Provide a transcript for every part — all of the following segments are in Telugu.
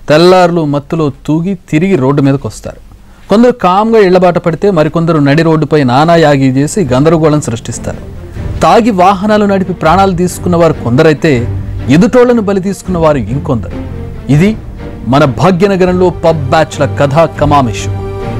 తెల్లార్లు మత్తులో తూగి తిరిగి రోడ్డు మీదకి వస్తారు కొందరు కామ్గా ఇళ్లబాట పడితే మరికొందరు నడి రోడ్డుపై నానా యాగి చేసి గందరగోళం సృష్టిస్తారు తాగి వాహనాలు నడిపి ప్రాణాలు తీసుకున్న వారు కొందరైతే ఎదుటోళ్లను బలి తీసుకున్న వారు ఇంకొందరు ఇది మన భాగ్యనగరంలో పబ్ బ్యాచ్ల కథా కమామిషు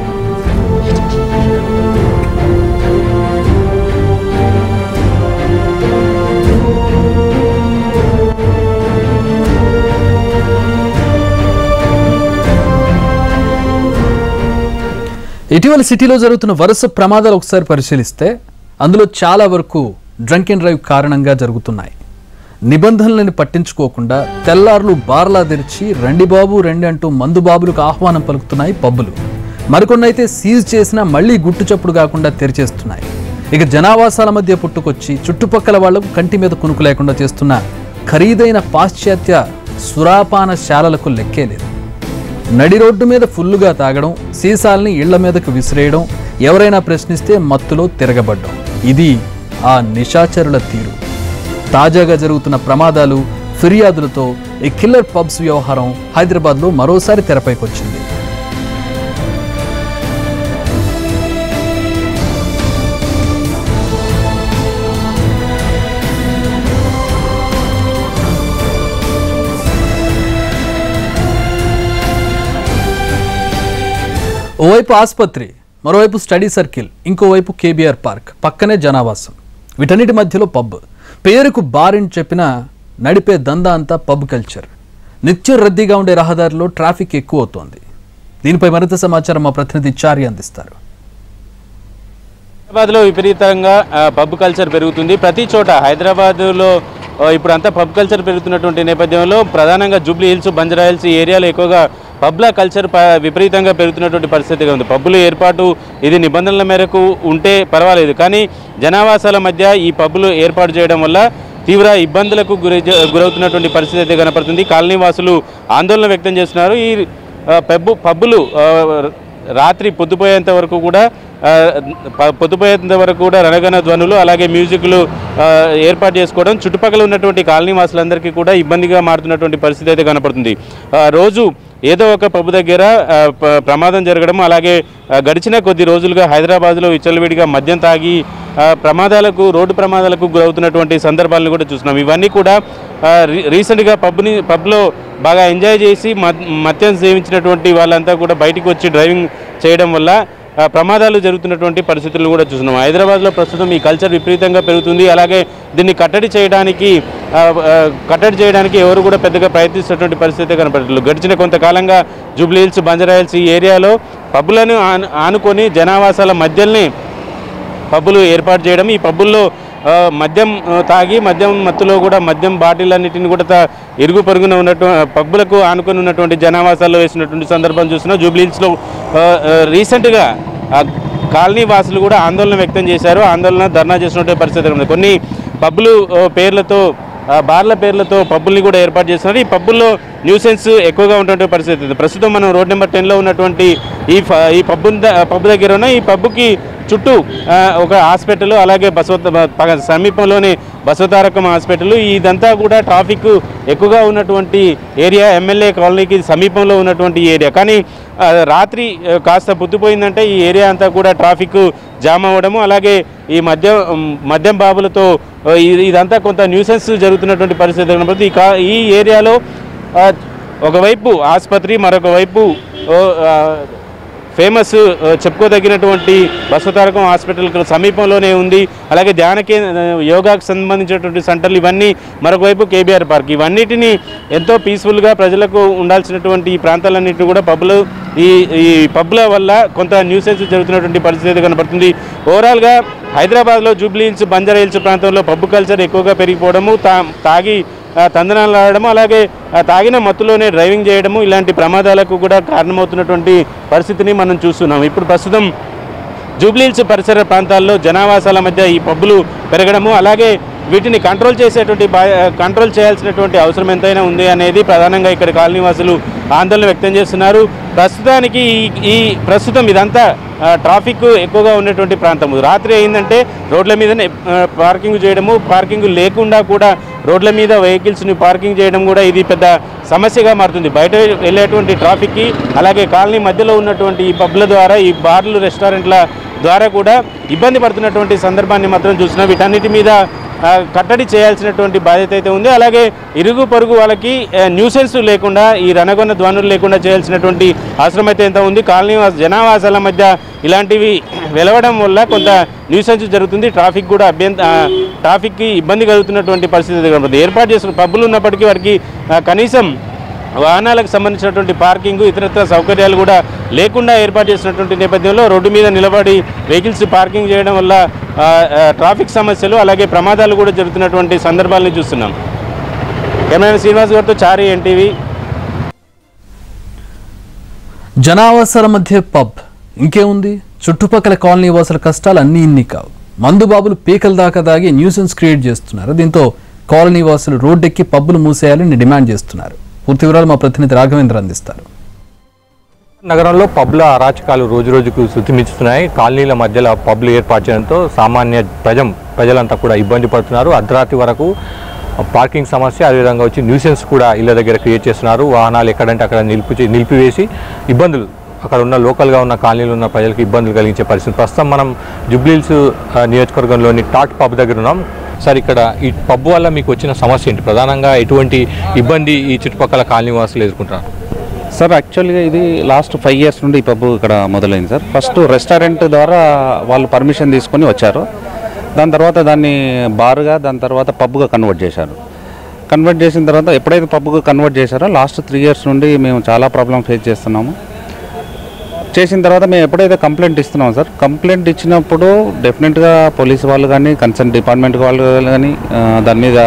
ఇటీవల సిటీలో జరుగుతున్న వరుస ప్రమాదాలు ఒకసారి పరిశీలిస్తే అందులో చాలా వరకు డ్రంక్ అండ్ డ్రైవ్ కారణంగా జరుగుతున్నాయి నిబంధనలను పట్టించుకోకుండా తెల్లార్లు బార్లా తెరిచి రండి బాబు రండి అంటూ మందు బాబులకు ఆహ్వానం పలుకుతున్నాయి పబ్బులు మరికొన్ని అయితే సీజ్ చేసినా మళ్ళీ గుట్టు చప్పుడు కాకుండా తెరిచేస్తున్నాయి ఇక జనావాసాల మధ్య పుట్టుకొచ్చి చుట్టుపక్కల వాళ్లకు కంటి మీద కునుకు లేకుండా చేస్తున్న ఖరీదైన పాశ్చాత్య సురాపాన శాలలకు లెక్కే లేదు నడి రోడ్డు మీద ఫుల్లుగా తాగడం సీసాల్ని ఇళ్ల మీదకు విసిరేయడం ఎవరైనా ప్రశ్నిస్తే మత్తులో తిరగబడ్డం ఇది ఆ నిశాచరుల తీరు తాజాగా జరుగుతున్న ప్రమాదాలు ఫిర్యాదులతో ఈ కిల్లర్ పబ్స్ వ్యవహారం హైదరాబాద్లో మరోసారి తెరపైకి వచ్చింది ఓవైపు ఆసుపత్రి మరోవైపు స్టడీ సర్కిల్ ఇంకోవైపు కేబీఆర్ పార్క్ పక్కనే జనావాసం వీటన్నిటి మధ్యలో పబ్ పేరుకు బార్ అని చెప్పినా నడిపే దందా అంతా పబ్ కల్చర్ నిత్యం రద్దీగా ఉండే రహదారిలో ట్రాఫిక్ ఎక్కువ అవుతోంది దీనిపై మరింత సమాచారం మా ప్రతినిధి చారి అందిస్తారు హైదరాబాద్లో విపరీతంగా ఆ, పబ్ కల్చర్ పెరుగుతుంది ప్రతి చోట హైదరాబాద్లో ఆ, ఇప్పుడు అంతా పబ్ కల్చర్ పెరుగుతున్నటువంటి నేపథ్యంలో ప్రధానంగా జూబ్లీ హిల్స్ బంజరా హిల్స్ ఈ ఏరియాలో ఎక్కువగా పబ్ల కల్చర్ ప- విపరీతంగా పెరుగుతున్నటువంటి పరిస్థితిగా ఉంది పబ్బుల ఏర్పాటు ఇది నిబంధనల మేరకు ఉంటే పర్వాలేదు కానీ జనావాసాల మధ్య ఈ పబ్బులు ఏర్పాటు చేయడం వల్ల తీవ్ర ఇబ్బందులకు గురి గురవుతున్నటువంటి పరిస్థితి అయితే కనపడుతుంది కాలనీ వాసులు ఆందోళన వ్యక్తం చేస్తున్నారు ఈ ఆ, పబ్బు పబ్బులు ఆ, రాత్రి పొద్దుపోయేంత వరకు కూడా ఆ, ప- పొద్దుపోయేంత వరకు కూడా రణగణ ధ్వనులు అలాగే మ్యూజిక్లు ఆ, ఏర్పాటు చేసుకోవడం చుట్టుపక్కల ఉన్నటువంటి కాలనీ వాసులందరికీ కూడా ఇబ్బందిగా మారుతున్నటువంటి పరిస్థితి అయితే కనపడుతుంది ఆ, రోజు ఏదో ఒక పబ్బు దగ్గర ఆ, ప- ప్రమాదం జరగడం అలాగే ఆ, గడిచిన కొద్ది రోజులుగా హైదరాబాద్లో విచ్చలవిడిగా మద్యం తాగి ఆ, ప్రమాదాలకు రోడ్డు ప్రమాదాలకు గురవుతున్నటువంటి సందర్భాలను కూడా చూస్తున్నాం ఇవన్నీ కూడా ఆ, రీ- రీసెంట్గా పబ్ని పబ్లో బాగా ఎంజాయ్ చేసి మద్- మద్యం సేవించినటువంటి వాళ్ళంతా కూడా బయటికి వచ్చి డ్రైవింగ్ చేయడం వల్ల ఆ, ప్రమాదాలు జరుగుతున్నటువంటి పరిస్థితులను కూడా చూస్తున్నాం హైదరాబాద్లో ప్రస్తుతం ఈ కల్చర్ విపరీతంగా పెరుగుతుంది అలాగే దీన్ని కట్టడి చేయడానికి ఆ, ఆ, కట్టడి చేయడానికి ఎవరు కూడా పెద్దగా ప్రయత్నిస్తున్నటువంటి పరిస్థితి కనపడట్లేదు గడిచిన కొంతకాలంగా జూబ్లీ హిల్స్ బంజారా హిల్స్ ఈ ఏరియాలో పబ్బులను ఆను- ఆనుకొని జనావాసాల మధ్యలోనే పబ్బులు ఏర్పాటు చేయడం ఈ పబ్బుల్లో ఆ, మద్యం ఆ, తాగి మద్యం మత్తులో కూడా మద్యం బాటిల్ అన్నిటిని కూడా తా- ఇరుగు పొరుగున ఉన్నట్టు పబ్బులకు ఆనుకొని ఉన్నటువంటి జనావాసాల్లో వేసినటువంటి సందర్భం చూస్తున్నాం జూబ్లీహిల్స్లో ఆ, ఆ, రీసెంట్గా ఆ, కాలనీ వాసులు కూడా ఆందోళన వ్యక్తం చేశారు ఆందోళన ధర్నా చేసినటువంటి పరిస్థితి ఉంది కొన్ని పబ్బులు ఆ, పేర్లతో ఆ, బార్ల పేర్లతో పబ్బుల్ని కూడా ఏర్పాటు చేస్తున్నారు ఈ పబ్బుల్లో న్యూసెన్స్ ఎక్కువగా ఉన్నటువంటి పరిస్థితి ఉంది. ప్రస్తుతం మనం రోడ్ నెంబర్ టెన్లో ఉన్నటువంటి ఈ ఫ- ఈ పబ్బు పబ్బు దగ్గర ఉన్న ఈ పబ్బుకి చుట్టూ ఆ, ఒక హాస్పిటల్ అలాగే బసవ ప- సమీపంలోనే బసవతారకం హాస్పిటల్ ఇదంతా కూడా ట్రాఫిక్ ఎక్కువగా ఉన్నటువంటి ఏరియా ఎమ్మెల్యే కాలనీకి సమీపంలో ఉన్నటువంటి ఏరియా కానీ ఆ, రాత్రి ఆ, కాస్త పొద్దుపోయిందంటే ఈ ఏరియా అంతా కూడా ట్రాఫిక్ జామ్ అవ్వడము అలాగే ఈ మద్యం మద్యం బాబులతో ఆ, ఇది- ఇదంతా కొంత న్యూసెన్స్ జరుగుతున్నటువంటి పరిస్థితి కనబడుతుంది ఈ కా ఈ ఏరియాలో ఆ, ఒకవైపు ఆసుపత్రి మరొక వైపు ఓ, ఆ, ఫేమస్ ఆ, చెప్పుకోదగినటువంటి బసవతారకం హాస్పిటల్ సమీపంలోనే ఉంది అలాగే ధ్యానకే యోగాకు సంబంధించినటువంటి సెంటర్లు ఇవన్నీ మరొక వైపు కేబీఆర్ పార్క్ ఇవన్నిటిని ఎంతో పీస్ఫుల్గా ప్రజలకు ఉండాల్సినటువంటి ఈ ప్రాంతాలన్నింటినీ కూడా పబ్లు ఈ ఈ పబ్ల వల్ల కొంత న్యూసెన్స్ జరుగుతున్నటువంటి పరిస్థితి కనబడుతుంది ఓవరాల్గా హైదరాబాద్లో జూబ్లీ హిల్స్ బంజారా హిల్స్ ప్రాంతంలో పబ్బు కల్చర్ ఎక్కువగా పెరిగిపోవడము తా తాగి ఆ, తందనాలు ఆడడము అలాగే ఆ, తాగిన మత్తులోనే డ్రైవింగ్ చేయడము ఇలాంటి ప్రమాదాలకు కూడా కారణమవుతున్నటువంటి పరిస్థితిని మనం చూస్తున్నాం ఇప్పుడు ప్రస్తుతం జూబ్లీహిల్స్ పరిసర ప్రాంతాల్లో జనావాసాల మధ్య ఈ పబ్బులు పెరగడము అలాగే వీటిని కంట్రోల్ చేసేటువంటి బా కంట్రోల్ చేయాల్సినటువంటి అవసరం ఎంతైనా ఉంది అనేది ప్రధానంగా ఇక్కడ కాలనీ వాసులు ఆందోళన వ్యక్తం చేస్తున్నారు ప్రస్తుతానికి ఈ- ఈ ప్రస్తుతం ఇదంతా ఆ, ట్రాఫిక్ ఎక్కువగా ఉన్నటువంటి ప్రాంతం రాత్రి అయిందంటే రోడ్ల మీదనే ఆ, పార్కింగ్ చేయడము పార్కింగ్ లేకుండా కూడా రోడ్ల మీద వెహికల్స్ని పార్కింగ్ చేయడం కూడా ఇది పెద్ద సమస్యగా మారుతుంది బయట వెళ్ళేటువంటి ట్రాఫిక్కి అలాగే కాలనీ మధ్యలో ఉన్నటువంటి ఈ పబ్ల ద్వారా ఈ బార్లు రెస్టారెంట్ల ద్వారా కూడా ఇబ్బంది పడుతున్నటువంటి సందర్భాన్ని మాత్రం చూసినా వీటన్నిటి మీద ఆ, కట్టడి చేయాల్సినటువంటి బాధ్యత అయితే ఉంది అలాగే ఇరుగు పొరుగు వాళ్ళకి న్యూసెన్స్ లేకుండా ఈ రణగొన్న ధ్వనులు లేకుండా చేయాల్సినటువంటి అవసరం అయితే ఎంత ఉంది కాలనీ వాస- జనావాసాల మధ్య ఇలాంటివి వెలవడం వల్ల కొంత న్యూసెన్స్ జరుగుతుంది ట్రాఫిక్ కూడా అభ్యంత ఆ, ట్రాఫిక్కి ఇబ్బంది కలుగుతున్నటువంటి పరిస్థితి కనబడుతుంది ఏర్పాటు చేసిన పబ్బులు ఉన్నప్పటికీ వారికి ఆ, కనీసం వాహనాలకు సంబంధించినటువంటి పార్కింగ్ ఇతరత్ర సౌకర్యాలు కూడా లేకుండా ఏర్పాటు చేసినటువంటి నేపథ్యంలో రోడ్డు మీద నిలబడి వెహికల్స్ పార్కింగ్ చేయడం వల్ల ఆ, ఆ, ట్రాఫిక్ సమస్యలు అలాగే ప్రమాదాలు కూడా జరుగుతున్నటువంటి సందర్భాలను చూస్తున్నాం కెమెరా శ్రీనివాస్ గారితో చారి ఎన్టీవీ జనావాసాల మధ్య పబ్ ఇంకేముంది చుట్టుపక్కల కాలనీ వాసుల కష్టాలు అన్నీ ఇన్ని కావు మందుబాబులు పీకల దాకా దాగి న్యూసెన్స్ క్రియేట్ చేస్తున్నారు దీంతో కాలనీ వాసులు రోడ్డెక్కి పబ్బులు మూసేయాలని డిమాండ్ చేస్తున్నారు పూర్తి వివరాలు మా ప్రతినిధి రాఘవేంద్ర అందిస్తారు నగరంలో పబ్ల అరాచకాలు రోజు రోజుకు శృతిమిస్తున్నాయి కాలనీల మధ్యలో పబ్లు ఏర్పాటు చేయడంతో సామాన్య ప్రజం ప్రజలంతా కూడా ఇబ్బంది పడుతున్నారు అర్ధరాత్రి వరకు పార్కింగ్ సమస్య అదేవిధంగా వచ్చి న్యూసెన్స్ కూడా ఇళ్ళ దగ్గర క్రియేట్ చేస్తున్నారు వాహనాలు ఎక్కడంటే అక్కడ నిలిపి నిలిపివేసి ఇబ్బందులు అక్కడ ఉన్న లోకల్గా ఉన్న కాలనీలో ఉన్న ప్రజలకు ఇబ్బందులు కలిగించే పరిస్థితి ప్రస్తుతం మనం జుబ్లీల్స్ ఆ, నియోజకవర్గంలోని టాట్ పబ్ దగ్గర ఉన్నాం సార్ ఇక్కడ ఈ పబ్ వల్ల మీకు వచ్చిన సమస్య ఏంటి ప్రధానంగా ఎటువంటి ఇబ్బంది ఈ చుట్టుపక్కల కాలనీ వాసులు ఎదుర్కొంటున్నారు సార్ యాక్చువల్గా ఇది లాస్ట్ ఫైవ్ ఇయర్స్ నుండి ఈ పబ్ ఇక్కడ మొదలైంది సార్ ఫస్ట్ రెస్టారెంట్ ద్వారా వాళ్ళు పర్మిషన్ తీసుకొని వచ్చారు దాని తర్వాత దాన్ని బార్గా దాని తర్వాత పబ్గా కన్వర్ట్ చేశారు కన్వర్ట్ చేసిన తర్వాత ఎప్పుడైతే పబ్గా కన్వర్ట్ చేశారో లాస్ట్ త్రీ ఇయర్స్ నుండి మేము చాలా ప్రాబ్లమ్ ఫేస్ చేస్తున్నాము చేసిన తర్వాత మేము ఎప్పుడైతే కంప్లైంట్ ఇస్తున్నాం సార్ కంప్లైంట్ ఇచ్చినప్పుడు డెఫినెట్గా పోలీస్ వాళ్ళు కానీ కన్సర్న్ డిపార్ట్మెంట్ వాళ్ళు కానీ ఆ, దాని మీద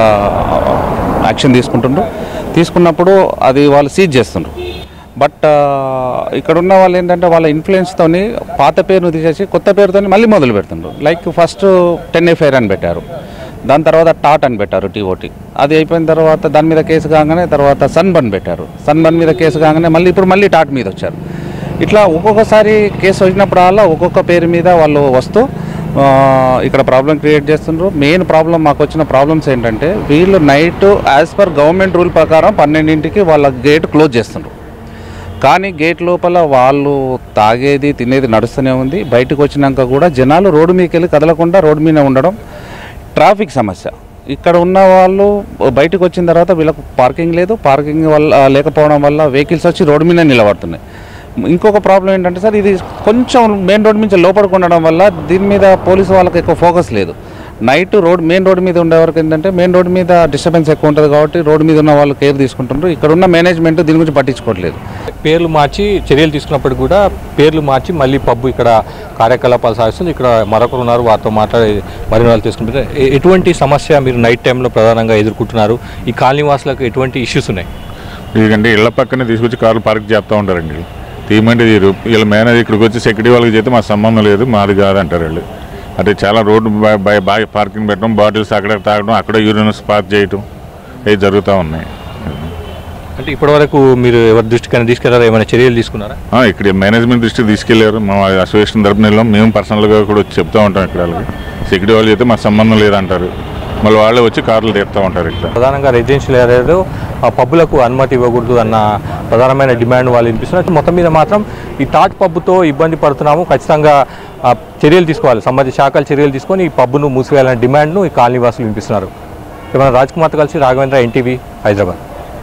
యాక్షన్ తీసుకుంటుండ్రు తీసుకున్నప్పుడు అది వాళ్ళు సీజ్ చేస్తుండ్రు బట్ ఇక్కడ ఉన్న వాళ్ళు ఏంటంటే వాళ్ళ ఇన్ఫ్లుయెన్స్తోని పాత పేరును తీసేసి కొత్త పేరుతో మళ్ళీ మొదలు పెడుతుండ్రు లైక్ ఫస్ట్ టెన్ ఎఫ్ఐఆర్ అని పెట్టారు దాని తర్వాత టాట్ అని పెట్టారు టీఓటీ అది అయిపోయిన తర్వాత దాని మీద కేసు కాగానే తర్వాత సన్ బన్ పెట్టారు సన్ బన్ మీద కేసు కాగానే మళ్ళీ ఇప్పుడు మళ్ళీ టాట్ మీద వచ్చారు ఇట్లా ఒక్కొక్కసారి కేసు వచ్చినప్పుడల్లా ఒక్కొక్క పేరు మీద వాళ్ళు వస్తూ ఆ, ఇక్కడ ప్రాబ్లం క్రియేట్ చేస్తున్నారు మెయిన్ ప్రాబ్లం మాకు వచ్చిన ప్రాబ్లమ్స్ ఏంటంటే వీళ్ళు night as per government rule ప్రకారం పన్నెండింటికి వాళ్ళ గేట్ క్లోజ్ చేస్తున్నారు కానీ గేట్ లోపల వాళ్ళు తాగేది తినేది నడుస్తూనే ఉంది బయటకు వచ్చినాక కూడా జనాలు రోడ్డు మీదకి వెళ్ళి కదలకుండా రోడ్డు మీద ఉండడం ట్రాఫిక్ సమస్య ఇక్కడ ఉన్న వాళ్ళు బయటకు వచ్చిన తర్వాత వీళ్ళకు పార్కింగ్ లేదు పార్కింగ్ వల్ల లేకపోవడం వల్ల వెహికల్స్ వచ్చి రోడ్డు మీద నిలబడుతున్నాయి ఇంకొక ప్రాబ్లం ఏంటంటే సార్ ఇది కొంచెం మెయిన్ రోడ్ నుంచి లోపలికి ఉండడం వల్ల దీని మీద పోలీసు వాళ్ళకి ఎక్కువ ఫోకస్ లేదు నైట్ రోడ్ మెయిన్ రోడ్ మీద ఉండే వరకు ఏంటంటే మెయిన్ రోడ్ మీద డిస్టర్బెన్స్ ఎక్కువ ఉంటుంది కాబట్టి రోడ్డు మీద ఉన్న వాళ్ళు కేర్ తీసుకుంటుంటారు ఇక్కడ ఉన్న మేనేజ్మెంట్ దీని గురించి పట్టించుకోవట్లేదు పేర్లు మార్చి చర్యలు తీసుకున్నప్పటికీ కూడా పేర్లు మార్చి మళ్ళీ పబ్బు ఇక్కడ కార్యకలాపాలు సాగిస్తుంది ఇక్కడ మరొకరు ఉన్నారు వారితో మాట్లాడి మరిన్ని వాళ్ళు తీసుకుంటారు ఎ- ఎటువంటి సమస్య మీరు నైట్ టైంలో ప్రధానంగా ఎదుర్కొంటున్నారు ఈ కాలనీ వాసులకు ఎటువంటి ఇష్యూస్ ఉన్నాయి ఎందుకంటే ఇళ్ల పక్కనే తీసుకొచ్చి కార్లు పార్క్ చేస్తూ ఉంటారండి వీళ్ళు. తీయమంటే తీరు వీళ్ళ మేనేజర్ ఇక్కడికి వచ్చి సెక్యూరిటీ వాళ్ళకి చేస్తే మా సంబంధం లేదు మాది కాదు అంటారు వాళ్ళు అంటే చాలా రోడ్డు బా- బా- బాగా పార్కింగ్ పెట్టడం బాటిల్స్ అక్కడ తాగడం అక్కడ యూరినస్ పార్క్ చేయటం ఇవి జరుగుతూ ఉన్నాయి అంటే ఇప్పటివరకు మీరు ఎవరి దృష్టికైనా తీసుకెళ్లారా ఏమైనా చర్యలు తీసుకున్నారా ఆ, ఇక్కడ మేనేజ్మెంట్ దృష్టికి తీసుకెళ్లారు మా అసోసియేషన్ తరపున వెళ్ళాం మేము పర్సనల్గా కూడా వచ్చి చెప్తూ ఉంటాం ఇక్కడ వాళ్ళకి సెక్యూరిటీ వాళ్ళు చేస్తే మా సంబంధం లేదంటారు మళ్ళీ వాళ్ళే వచ్చి కార్లు తీస్తూ ఉంటారు ఇక్కడ ప్రధానంగా రెసిడెన్షియల్ ఏరియాలో ఆ పబ్బులకు అనుమతి ఇవ్వకూడదు అన్న ప్రధానమైన డిమాండ్ వాళ్ళు వినిపిస్తున్నారు మొత్తం మీద మాత్రం ఈ టాట్ పబ్బుతో ఇబ్బంది పడుతున్నాము ఖచ్చితంగా ఆ, చర్యలు తీసుకోవాలి సంబంధిత శాఖలు చర్యలు తీసుకొని ఈ పబ్బును మూసివేయాలనే డిమాండ్ను ఈ కాలనీ వాసులు వినిపిస్తున్నారు ఏమైనా రాజ్ కుమార్తో కలిసి రాఘవేంద్ర ఎన్టీవీ హైదరాబాద్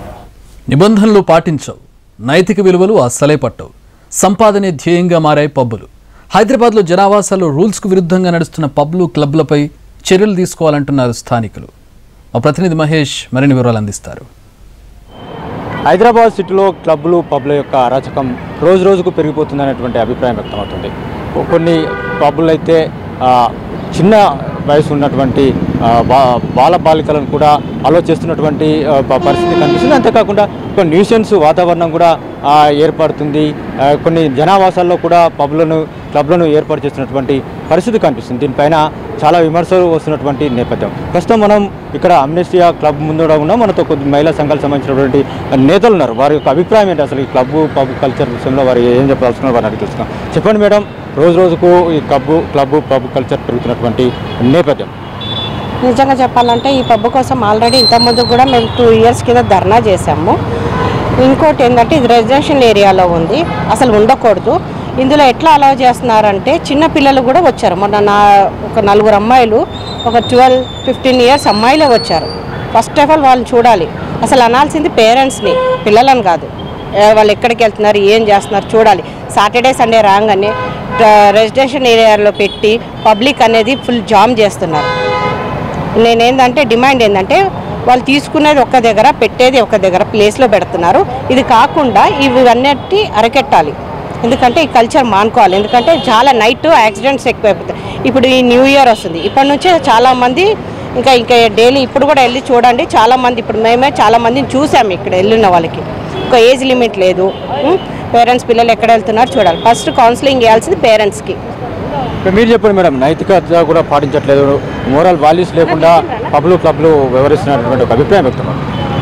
నిబంధనలు పాటించవు నైతిక విలువలు అస్సలే పట్టవు సంపాదనే ధ్యేయంగా మారాయి పబ్బులు హైదరాబాద్లో జనావాసాల్లో రూల్స్కు విరుద్ధంగా నడుస్తున్న పబ్లు క్లబ్లపై చర్యలు తీసుకోవాలంటున్నారు స్థానికులు మా ప్రతినిధి మహేష్ మరిన్ని వివరాలు అందిస్తారు హైదరాబాద్ సిటీలో క్లబ్లు పబ్ల యొక్క అరాచకం రోజు రోజుకు పెరిగిపోతుందనేటువంటి అభిప్రాయం వ్యక్తమవుతుంది కొ- కొన్ని పబ్బులు అయితే ఆ, చిన్న వయసు ఉన్నటువంటి ఆ, బా బాల బాలికలను కూడా అలో చేస్తున్నటువంటి ఆ, ప- పరిస్థితి కనిపిస్తుంది అంతేకాకుండా ఒక న్యూసెన్స్ వాతావరణం కూడా ఆ, ఏర్పడుతుంది ఆ, కొన్ని జనావాసాల్లో కూడా పబ్లను క్లబ్లను ఏర్పాటు చేస్తున్నటువంటి పరిస్థితి కనిపిస్తుంది దీనిపైన చాలా విమర్శలు వస్తున్నటువంటి నేపథ్యం ప్రస్తుతం మనం ఇక్కడ అమ్నెస్టియా క్లబ్ ముందు ఉన్నాం మనతో కొద్ది మహిళా సంఘాలకు సంబంధించినటువంటి నేతలు ఉన్నారు వారి యొక్క అభిప్రాయం ఏంటి అసలు ఈ క్లబ్ పబ్ కల్చర్ విషయంలో వారు ఏం చెప్పాల్సిన వారిని అడిగి తెలుసుకుందాం చెప్పండి మేడం రోజు రోజుకు ఈ క్లబ్ క్లబ్ పబ్ కల్చర్ పెరుగుతున్నటువంటి నేపథ్యం నిజంగా చెప్పాలంటే ఈ పబ్బు కోసం ఆల్రెడీ ఇంతకుముందు కూడా మేము టూ ఇయర్స్ కింద ధర్నా చేశాము ఇంకోటి ఏంటంటే ఇది రెసిడెన్షియల్ ఏరియాలో ఉంది అసలు ఉండకూడదు ఇందులో ఎట్లా అలౌ చేస్తున్నారంటే చిన్న పిల్లలు కూడా వచ్చారు మొన్న నా ఒక నలుగురు అమ్మాయిలు ఒక ట్వెల్వ్ ఫిఫ్టీన్ ఇయర్స్ అమ్మాయిలే వచ్చారు ఫస్ట్ ఆఫ్ ఆల్ వాళ్ళు చూడాలి అసలు అనాల్సింది పేరెంట్స్ని పిల్లలను కాదు ఏ, వాళ్ళు ఎక్కడికి వెళ్తున్నారు ఏం చేస్తున్నారు చూడాలి సాటర్డే సండే రాగానే రెసిడెన్షియల్ ఏరియాలో పెట్టి పబ్లిక్ అనేది ఫుల్ జామ్ చేస్తున్నారు నేనేందంటే డిమాండ్ ఏంటంటే వాళ్ళు తీసుకునేది ఒక్క దగ్గర పెట్టేది ఒక దగ్గర ప్లేస్లో పెడుతున్నారు ఇది కాకుండా ఇవి అన్నిటి అరకెట్టాలి ఎందుకంటే ఈ కల్చర్ మానుకోవాలి ఎందుకంటే చాలా నైట్ యాక్సిడెంట్స్ ఎక్కువైపోతాయి ఇప్పుడు ఈ న్యూ ఇయర్ వస్తుంది ఇప్పటి నుంచే చాలామంది ఇంకా ఇంకా డైలీ ఇప్పుడు కూడా వెళ్ళి చూడండి చాలామంది ఇప్పుడు మేమే చాలామందిని చూసాము ఇక్కడ వెళ్ళిన వాళ్ళకి ఒక ఏజ్ లిమిట్ లేదు పేరెంట్స్ పిల్లలు ఎక్కడ వెళ్తున్నారు చూడాలి ఫస్ట్ కౌన్సిలింగ్ చేయాల్సింది పేరెంట్స్కి ఇప్పుడు మీరు చెప్పండి మేడం నైతికత కూడా పాటించట్లేదు మోరల్ వాల్యూస్ లేకుండా పబ్లు క్లబ్లు వ్యవహరిస్తున్నటువంటి ఒక అభిప్రాయం వ్యక్తం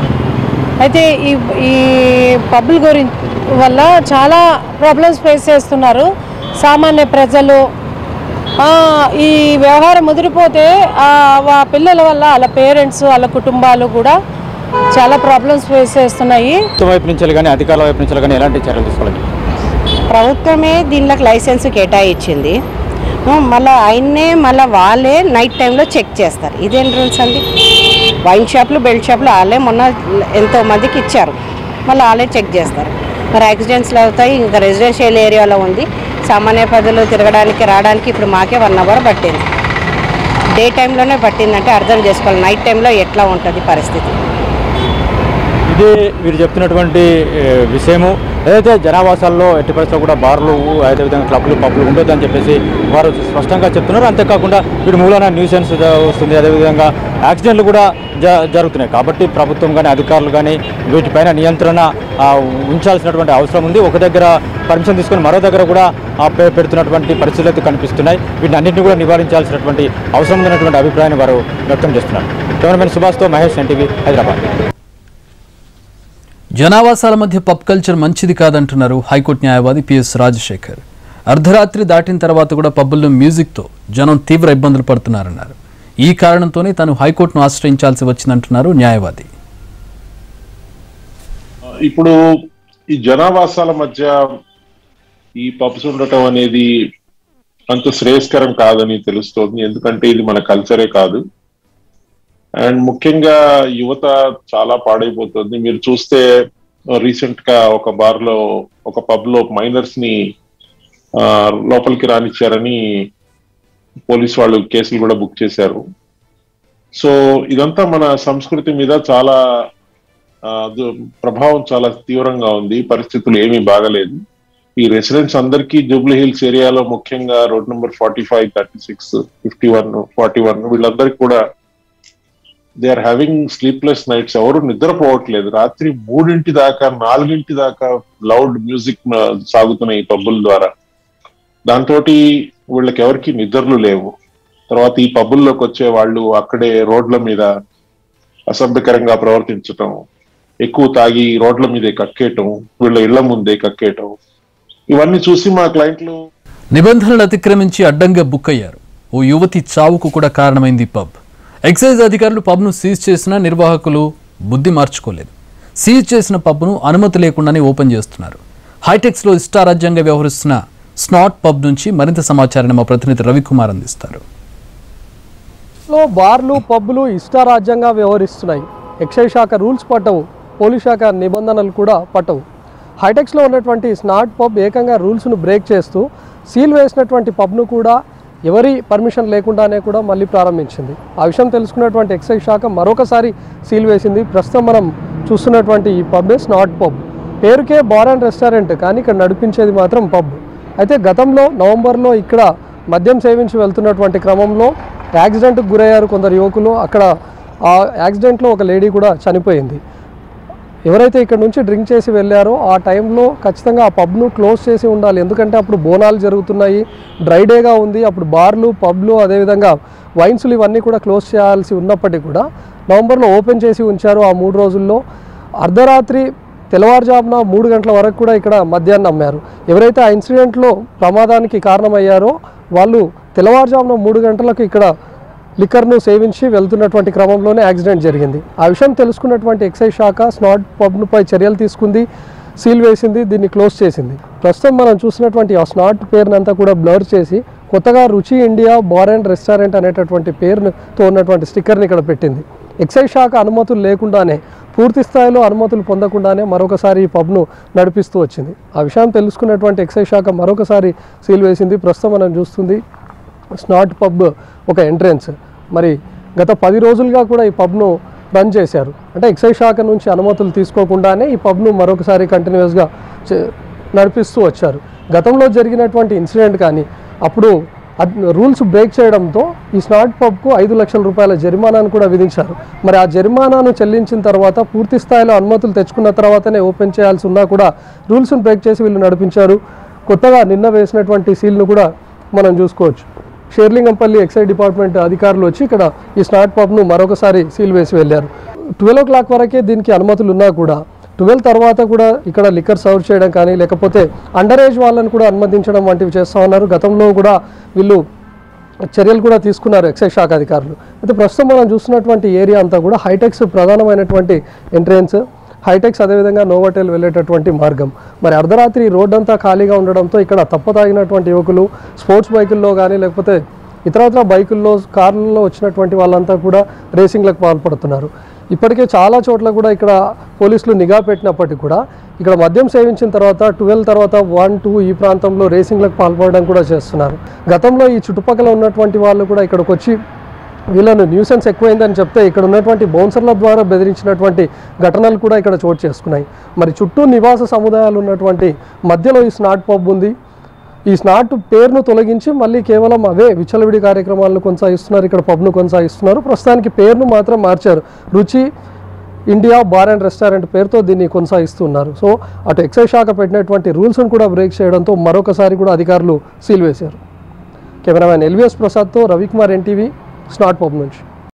అయితే ఈ ఈ పబ్బుల గురించి వల్ల చాలా ప్రాబ్లమ్స్ ఫేస్ చేస్తున్నారు సామాన్య ప్రజలు ఆ, ఈ వ్యవహారం ముదిరిపోతే ఆ వా- పిల్లల వల్ల వాళ్ళ పేరెంట్స్ వాళ్ళ కుటుంబాలు కూడా చాలా ప్రాబ్లమ్స్ ఫేస్ చేస్తున్నాయి ప్రభుత్వం వైపు నుంచి కానీ అధికారుల వైపు నుంచి కానీ ఎలాంటి చర్యలు తీసుకోవాలి ప్రభుత్వమే దీనిలోకి లైసెన్స్ కేటాయించింది మళ్ళీ ఆయన్నే మళ్ళీ వాళ్ళే నైట్ టైంలో చెక్ చేస్తారు ఇదేం రూల్స్ అండి వైన్ షాప్లు బెల్ట్ షాప్లు వాళ్ళే మొన్న ఎంతో మందికి ఇచ్చారు మళ్ళీ వాళ్ళే చెక్ చేస్తారు మరి యాక్సిడెంట్స్లు అవుతాయి ఇంకా రెసిడెన్షియల్ ఏరియాలో ఉంది సామాన్య ప్రజలు తిరగడానికి రావడానికి ఇప్పుడు మాకే వన్ అవర్ పట్టింది డే టైంలోనే పట్టిందంటే అర్థం చేసుకోవాలి నైట్ టైంలో ఎట్లా ఉంటుంది పరిస్థితి ఇది వీరు చెప్తున్నటువంటి ఏ, విషయము ఏదైతే జనావాసాల్లో ఎట్టి పరిస్థితుల్లో కూడా బార్లు అదేవిధంగా క్లబ్లు పబ్లు ఉండొద్దని చెప్పేసి వారు స్పష్టంగా చెప్తున్నారు అంతేకాకుండా వీటి మూలన న్యూసెన్స్ వస్తుంది అదేవిధంగా యాక్సిడెంట్లు కూడా జ జరుగుతున్నాయి కాబట్టి ప్రభుత్వం కానీ అధికారులు కానీ వీటిపైన నియంత్రణ ఆ, ఉంచాల్సినటువంటి అవసరం ఉంది ఒక దగ్గర పర్మిషన్ తీసుకొని మరో దగ్గర కూడా ఆ, పె- పెడుతున్నటువంటి పరిస్థితులు అయితే కనిపిస్తున్నాయి వీటిని అన్నింటినీ కూడా నివారించాల్సినటువంటి అవసరం ఉన్నటువంటి అభిప్రాయాన్ని వారు వ్యక్తం చేస్తున్నారు కెమెరామెన్ సుభాష్తో మహేష్ ఎన్టీవీ హైదరాబాద్ జనావాసాల మధ్య పబ్ కల్చర్ మంచిది కాదంటున్నారు హైకోర్టు న్యాయవాది పిఎస్ రాజశేఖర్ అర్ధరాత్రి దాటిన తర్వాత కూడా పబ్బుల్లో మ్యూజిక్తో జనం తీవ్ర ఇబ్బందులు పడుతున్నారన్నారు ఈ కారణంతోనే తాను హైకోర్టును ఆశ్రయించాల్సి వచ్చిందంటున్నారు న్యాయవాది ఇప్పుడు ఈ జనావాసాల మధ్య ఈ పబ్స్ ఉండటం అనేది అంత శ్రేయస్కరం కాదని తెలుస్తోంది ఎందుకంటే ఇది మన కల్చరే కాదు అండ్ ముఖ్యంగా యువత చాలా పాడైపోతుంది మీరు చూస్తే రీసెంట్ గా ఒక బార్ లో ఒక పబ్ లో మైనర్స్ ని ఆ, లోపలికి రానిచ్చారని పోలీస్ వాళ్ళు కేసులు కూడా బుక్ చేశారు సో ఇదంతా మన సంస్కృతి మీద చాలా ఆ, దు- ప్రభావం చాలా తీవ్రంగా ఉంది పరిస్థితులు ఏమీ బాగలేదు ఈ రెసిడెంట్స్ అందరికీ జూబ్లీ హిల్స్ ఏరియాలో ముఖ్యంగా road number forty five thirty six fifty one forty one వీళ్ళందరికీ కూడా they are having sleepless nights ఎవరు నిద్రపోవట్లేదు రాత్రి మూడింటి దాకా నాలుగింటి దాకా లౌడ్ మ్యూజిక్ సాగుతున్నాయి ఈ పబ్బుల ద్వారా దాంతో వీళ్ళకి ఎవరికి నిద్రలు లేవు తర్వాత ఈ పబ్బుల్లోకి వచ్చే వాళ్ళు అక్కడే రోడ్ల మీద అసభ్యకరంగా ప్రవర్తించటం ఎక్కువ తాగి రోడ్ల మీదే కక్కేయటం వీళ్ళ ఇళ్ల ముందే కక్కేయటం ఇవన్నీ చూసి మా క్లయింట్లు నిబంధనలు అతిక్రమించి అడ్డంగా బుక్ అయ్యారు ఓ యువతి చావుకు కూడా కారణమైంది ఈ పబ్ ఎక్సైజ్ అధికారులు పబ్ను సీజ్ చేసినా నిర్వాహకులు బుద్ధి మార్చుకోలేదు సీజ్ చేసిన పబ్ను అనుమతి లేకుండానే ఓపెన్ చేస్తున్నారు హైటెక్స్లో ఇష్టారాజ్యంగా వ్యవహరిస్తున్న స్నాట్ పబ్ నుంచి మరింత సమాచారాన్ని మా ప్రతినిధి రవికుమార్ అందిస్తారు లో బార్లు పబ్బులు ఇష్టారాజ్యంగా వ్యవహరిస్తున్నాయి ఎక్సైజ్ శాఖ రూల్స్ పట్టవు పోలీస్ శాఖ నిబంధనలు కూడా పట్టవు హైటెక్స్లో ఉన్నటువంటి స్నాట్ పబ్ ఏకంగా రూల్స్ను బ్రేక్ చేస్తూ సీల్ వేసినటువంటి పబ్ను కూడా ఎవరి పర్మిషన్ లేకుండానే కూడా మళ్ళీ ప్రారంభించింది ఆ విషయం తెలుసుకున్నటువంటి ఎక్సైజ్ శాఖ మరొకసారి సీల్ వేసింది ప్రస్తుతం మనం చూస్తున్నటువంటి ఈ పబ్ స్నాట్ పబ్ పేరుకే బార్ అండ్ రెస్టారెంట్ కానీ ఇక్కడ నడిపించేది మాత్రం పబ్ అయితే గతంలో నవంబర్లో ఇక్కడ మద్యం సేవించి వెళ్తున్నటువంటి క్రమంలో యాక్సిడెంట్కి గురయ్యారు కొందరు యువకులు అక్కడ ఆ యాక్సిడెంట్లో ఒక లేడీ కూడా చనిపోయింది ఎవరైతే ఇక్కడ నుంచి డ్రింక్ చేసి వెళ్ళారో ఆ టైంలో ఖచ్చితంగా ఆ పబ్ను క్లోజ్ చేసి ఉండాలి ఎందుకంటే అప్పుడు బోనాలు జరుగుతున్నాయి డ్రై డేగా ఉంది అప్పుడు బార్లు పబ్లు అదేవిధంగా వైన్స్లు ఇవన్నీ కూడా క్లోజ్ చేయాల్సి ఉన్నప్పటికీ కూడా నవంబర్లో ఓపెన్ చేసి ఉంచారు ఆ మూడు రోజుల్లో అర్ధరాత్రి తెల్లవారుజామున మూడు గంటల వరకు కూడా ఇక్కడ మద్యాన్ని అమ్మారు ఎవరైతే ఆ ఇన్సిడెంట్లో ప్రమాదానికి కారణమయ్యారో వాళ్ళు తెల్లవారుజామున మూడు గంటలకు ఇక్కడ లిక్కర్ను సేవించి వెళ్తున్నటువంటి క్రమంలోనే యాక్సిడెంట్ జరిగింది ఆ విషయం తెలుసుకున్నటువంటి ఎక్సైజ్ శాఖ స్నాట్ పబ్నుపై చర్యలు తీసుకుంది సీల్ వేసింది దీన్ని క్లోజ్ చేసింది ప్రస్తుతం మనం చూసినటువంటి ఆ స్నాట్ పేరునంతా కూడా బ్లర్ చేసి కొత్తగా రుచి ఇండియా బార్ అండ్ రెస్టారెంట్ అనేటటువంటి పేరుతో ఉన్నటువంటి స్టిక్కర్ని ఇక్కడ పెట్టింది ఎక్సైజ్ శాఖ అనుమతులు లేకుండానే పూర్తి స్థాయిలో అనుమతులు పొందకుండానే మరొకసారి ఈ పబ్ను నడిపిస్తూ వచ్చింది ఆ విషయం తెలుసుకున్నటువంటి ఎక్సైజ్ శాఖ మరొకసారి సీల్ వేసింది ప్రస్తుతం మనం చూస్తుంది స్నాట్ పబ్ ఒక ఎంట్రెన్స్ మరి గత పది రోజులుగా కూడా ఈ పబ్ను రన్ చేశారు అంటే ఎక్సైజ్ శాఖ నుంచి అనుమతులు తీసుకోకుండానే ఈ పబ్ను మరొకసారి కంటిన్యూస్గా నడిపిస్తూ వచ్చారు గతంలో జరిగినటువంటి ఇన్సిడెంట్ కానీ అప్పుడు రూల్స్ బ్రేక్ చేయడంతో ఈ స్నాట్ పబ్కు ఐదు లక్షల రూపాయల జరిమానాను కూడా విధించారు మరి ఆ జరిమానాను చెల్లించిన తర్వాత పూర్తి స్థాయిలో అనుమతులు తెచ్చుకున్న తర్వాతనే ఓపెన్ చేయాల్సి ఉన్నా కూడా రూల్స్ను బ్రేక్ చేసి వీళ్ళు నడిపించారు కొత్తగా నిన్న వేసినటువంటి సీల్ను కూడా మనం చూసుకోవచ్చు షేర్లింగంపల్లి ఎక్సైజ్ డిపార్ట్మెంట్ అధికారులు వచ్చి ఇక్కడ ఈ స్నాట్ పబ్ను మరొకసారి సీల్ వేసి వెళ్ళారు ట్వెల్వ్ ఓ క్లాక్ వరకే దీనికి అనుమతులు ఉన్నా కూడా ట్వెల్వ్ తర్వాత కూడా ఇక్కడ లిక్కర్ సర్వ్ చేయడం కానీ లేకపోతే అండర్ ఏజ్ వాళ్ళని కూడా అనుమతించడం వంటివి చేస్తూ ఉన్నారు గతంలో కూడా వీళ్ళు చర్యలు కూడా తీసుకున్నారు ఎక్సైజ్ శాఖ అధికారులు అయితే ప్రస్తుతం మనం చూస్తున్నటువంటి ఏరియా అంతా కూడా హైటెక్స్ ప్రధానమైనటువంటి ఎంట్రెన్స్ హైటెక్స్ అదేవిధంగా నోవోటెల్ వెళ్ళేటటువంటి మార్గం మరి అర్ధరాత్రి ఈ రోడ్ అంతా ఖాళీగా ఉండడంతో ఇక్కడ తప్పతాగినటువంటి యువకులు స్పోర్ట్స్ బైకుల్లో కానీ లేకపోతే ఇతరత్ర బైకుల్లో కార్లలో వచ్చినటువంటి వాళ్ళంతా కూడా రేసింగ్లకు పాల్పడుతున్నారు ఇప్పటికే చాలా చోట్ల కూడా ఇక్కడ పోలీసులు నిఘా పెట్టినప్పటికీ కూడా ఇక్కడ మద్యం సేవించిన తర్వాత ట్వెల్వ్ తర్వాత వన్ టూ ఈ ప్రాంతంలో రేసింగ్లకు పాల్పడడం కూడా చేస్తున్నారు గతంలో ఈ చుట్టుపక్కల ఉన్నటువంటి వాళ్ళు కూడా ఇక్కడికి వచ్చి వీళ్ళను న్యూసెన్స్ ఎక్కువైందని చెప్తే ఇక్కడ ఉన్నటువంటి బౌన్సర్ల ద్వారా బెదిరించినటువంటి ఘటనలు కూడా ఇక్కడ చోటు చేసుకున్నాయి మరి చుట్టూ నివాస సముదాయాలు ఉన్నటువంటి మధ్యలో ఈ స్నాట్ పబ్ ఉంది ఈ స్నాట్ పేరును తొలగించి మళ్ళీ కేవలం అవే విచ్చలవిడి కార్యక్రమాలను కొనసాగిస్తున్నారు ఇక్కడ పబ్ను కొనసాగిస్తున్నారు ప్రస్తుతానికి పేరును మాత్రం మార్చారు రుచి ఇండియా బార్ అండ్ రెస్టారెంట్ పేరుతో దీన్ని కొనసాగిస్తున్నారు సో అటు ఎక్సైజ్ శాఖ పెట్టినటువంటి రూల్స్ను కూడా బ్రేక్ చేయడంతో మరొకసారి కూడా అధికారులు సీల్ వేశారు కెమెరామ్యాన్ ఎల్విఎస్ ప్రసాద్తో రవికుమార్ ఎన్టీవీ స్నాట్ పబ్ నుంచి